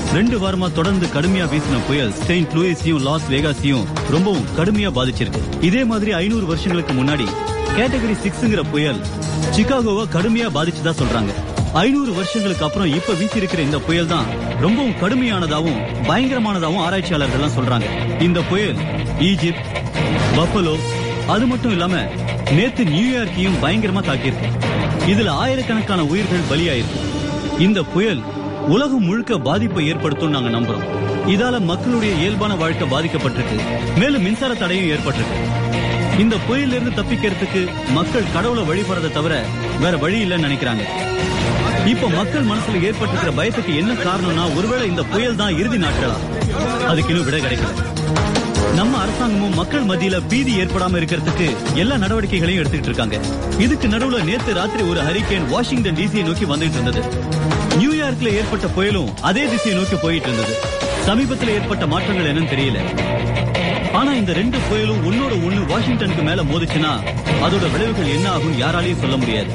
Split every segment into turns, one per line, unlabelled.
ரெண்டு வாரமா தொடர்ந்து கடுமையா வீசின புயல் செயின்ட் லூயிஸையும் லாஸ் வேகாஸையும் ரொம்பவும் கடுமையா பாதிச்சிருக்கு இதே மாதிரி ஐநூறு வருஷங்களுக்கு முன்னாடி கேட்டகரி சிக்ஸ்ங்கிற புயல் சிகாகோவை கடுமையா பாதிச்சதா சொல்றாங்க ஐநூறு வருஷங்களுக்கு அப்புறம் இப்ப வீசி இருக்கிற இந்த புயல் தான் ரொம்பவும் கடுமையானதாவும் பயங்கரமானதாவும் ஆராய்ச்சியாளர்கள் சொல்றாங்க இந்த புயல் ஈஜிப்ட் பஃபலோ அது மட்டும் இல்லாம நேத்து நியூயார்க்கையும் பயங்கரமா தாக்கியிருக்கு இதுல ஆயிரக்கணக்கான உயிர்கள் பலியாயிருக்கு இந்த புயல் உலகம் முழுக்க பாதிப்பை ஏற்படுத்தும் நாங்க நம்புறோம் இதால மக்களுடைய இயல்பான வாழ்க்கை பாதிக்கப்பட்டிருக்கு மேலும் மின்சார தடையும் ஏற்பட்டிருக்கு இந்த புயல்ல இருந்து தப்பிக்கிறதுக்கு மக்கள் கடவுளை வழிபடுறதை தவிர வேற வழி இல்லைன்னு நினைக்கிறாங்க இப்ப மக்கள் மனசுல ஏற்பட்டிருக்கிற பயத்துக்கு என்ன காரணம்னா ஒருவேளை இந்த புயல் தான் இறுதி நாட்களா அதுக்கு இன்னும் விடை கிடைக்கல நம்ம அரசாங்கமும் மக்கள் மத்தியில பீதி ஏற்படாம இருக்கிறதுக்கு எல்லா நடவடிக்கைகளையும் எடுத்துக்கிட்டு இருக்காங்க இதுக்கு நடுவுல நேத்து ராத்திரி ஒரு ஹரிகேன் வாஷிங்டன் டிசியை நோக்கி வந்துட்டு இருந்தது நியூயார்க்ல ஏற்பட்ட புயலும் அதே திசையை நோக்கி போயிட்டு இருந்தது சமீபத்தில் ஏற்பட்ட மாற்றங்கள் என்னன்னு தெரியல ஆனா இந்த ரெண்டு புயலும் ஒன்னோட ஒண்ணு வாஷிங்டனுக்கு மேல மோதிச்சுன்னா அதோட விளைவுகள் என்ன ஆகும் யாராலையும் சொல்ல முடியாது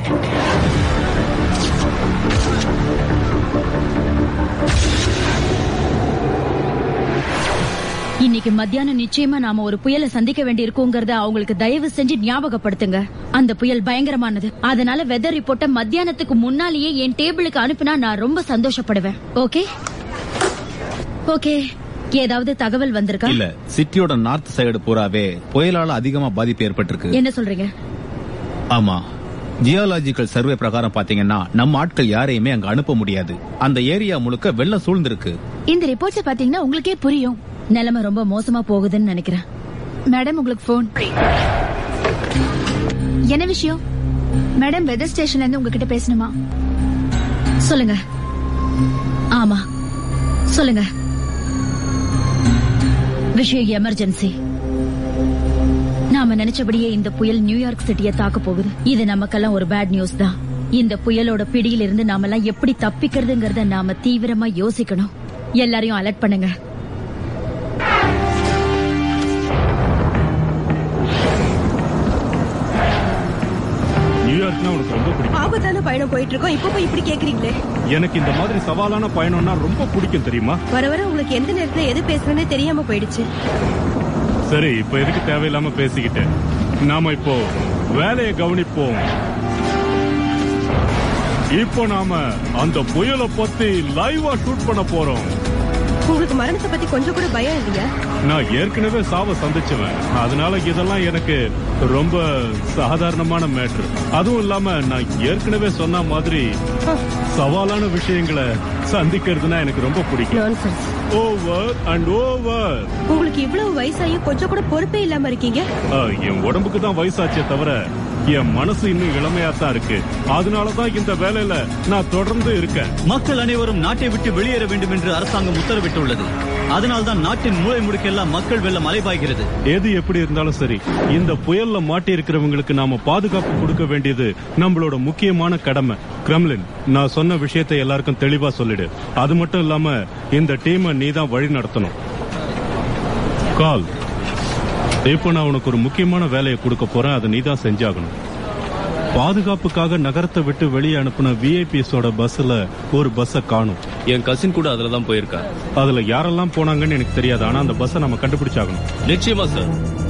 இன்னைக்கு மத்தியானம் நிச்சயமா நாம ஒரு புயலை சந்திக்க வேண்டி இருக்குங்கிறத அவங்களுக்கு தயவு செஞ்சு ஞாபகப்படுத்துங்க அந்த புயல் பயங்கரமானது அதனால வெதர் ரிப்போர்ட்ட மத்தியானத்துக்கு முன்னாலேயே என் டேபிளுக்கு அனுப்புனா நான் ரொம்ப சந்தோஷப்படுவேன் ஓகே ஓகே ஏதாவது தகவல் வந்திருக்கா
இல்ல சிட்டியோட நார்த் சைடு பூராவே புயலால அதிகமா பாதிப்பு ஏற்பட்டிருக்கு
என்ன சொல்றீங்க
ஆமா ஜியாலஜிக்கல் சர்வே பிரகாரம் பாத்தீங்கன்னா நம்ம ஆட்கள் யாரையுமே அங்க அனுப்ப முடியாது அந்த ஏரியா முழுக்க வெள்ளம் சூழ்ந்திருக்கு
இந்த ரிப்போர்ட்ஸ் பாத்தீங்கன்னா உங்களுக்கே புரியும்
நிலைமை ரொம்ப மோசமா போகுதுன்னு நினைக்கிறேன்
மேடம் உங்களுக்கு போன் என்ன விஷயம் மேடம் வெதர் ஸ்டேஷன்ல இருந்து உங்ககிட்ட பேசணுமா
சொல்லுங்க ஆமா சொல்லுங்க விஷயம் எமர்ஜென்சி நாம நினைச்சபடியே இந்த புயல் நியூயார்க் சிட்டியை தாக்க போகுது இது நமக்கெல்லாம் ஒரு பேட் நியூஸ் தான் இந்த புயலோட பிடியில இருந்து நாமெல்லாம் எப்படி தப்பிக்கிறதுங்கறத நாம தீவிரமா யோசிக்கணும் எல்லாரையும் அலர்ட் பண்ணுங்க
நியூயார்க்னா உனக்கு ரொம்ப பிடிக்கும்
ஆபத்தான பயணம் போயிட்டு இருக்கோம் இப்ப போய் இப்படி கேக்குறீங்களே
எனக்கு இந்த மாதிரி சவாலான பயணம்னா ரொம்ப பிடிக்கும் தெரியுமா
வர வர உங்களுக்கு எந்த நேரத்துல எது பேசுறேன்னு தெரியாம போயிடுச்சு
சரி இப்ப எதுக்கு தேவையில்லாம பேசிக்கிட்டு நாம இப்போ வேலையை கவனிப்போம் இப்போ நாம அந்த புயலை பத்தி லைவா ஷூட் பண்ண போறோம்
உங்களுக்கு மரணத்தை பத்தி கொஞ்சம் கூட பயம் இல்லையா
நான் ஏற்கனவே சாவ சந்திச்சவன் அதனால இதெல்லாம் எனக்கு ரொம்ப சாதாரணமான மேட்ரு அதுவும் இல்லாம நான் ஏற்கனவே சொன்ன மாதிரி சவாலான விஷயங்களை சந்திக்கிறதுனா எனக்கு ரொம்ப பிடிக்கும்
நான்சென்ஸ்
ஓவர் அண்ட் ஓவர்
உங்களுக்கு இவ்வளவு வயசாயும் கொஞ்சம் கூட பொறுப்பே இல்லாம இருக்கீங்க
என் உடம்புக்கு தான் வயசாச்சே தவிர என் மனசு இன்னும் இளமையா தான் இருக்கு அதனாலதான் இந்த வேலையில நான் தொடர்ந்து இருக்கேன்
மக்கள் அனைவரும் நாட்டை விட்டு வெளியேற வேண்டும் என்று அரசாங்கம் உத்தரவிட்டுள்ளது அதனால்தான் நாட்டின் மூளை முடுக்கெல்லாம் மக்கள் வெள்ளம் அலைபாய்கிறது
எது எப்படி இருந்தாலும் சரி இந்த புயல்ல மாட்டி இருக்கிறவங்களுக்கு நாம பாதுகாப்பு கொடுக்க வேண்டியது நம்மளோட முக்கியமான கடமை கிரம்லின் நான் சொன்ன விஷயத்தை எல்லாருக்கும் தெளிவா சொல்லிடு அது மட்டும் இல்லாம இந்த டீமை நீ தான் வழி நடத்தணும் கால் இப்போ நான் உனக்கு ஒரு முக்கியமான வேலையை கொடுக்க போறேன் அதை நீ தான் செஞ்சாகணும் பாதுகாப்புக்காக நகரத்தை விட்டு வெளியே அனுப்பின விஐபிஎஸோட பஸ்ல ஒரு பஸ்ஸை காணும்
என் கசின் கூட அதுல தான் போயிருக்கா
அதுல யாரெல்லாம் போனாங்கன்னு எனக்கு தெரியாது ஆனா அந்த பஸ்ஸை நம்ம கண்டுபிடிச்சாகணும்
நிச்சயமா சார்